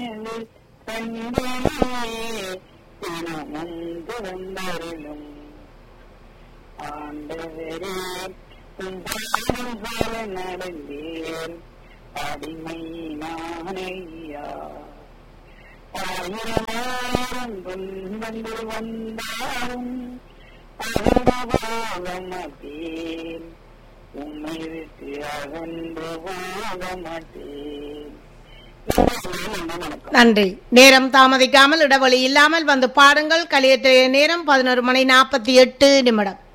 தினமந்து வந்தருளும் ஆண்டவரே உங்கள் போல நடந்தேன் அடிமை நானையா ஆயிரம் ஆயிரம் துன்பங்கள் வந்தாலும் அகன்று மாட்டேன் உம்மை விட்டு அகன்று போக மாட்டேன் வணக்கம் நன்றி நேரம் தாமதிக்காமல் இடைவெளி இல்லாமல் வந்து பாடுங்கள் கலியத்திலே நேரம் பதினோரு மணி நாற்பத்தி எட்டு நிமிடம்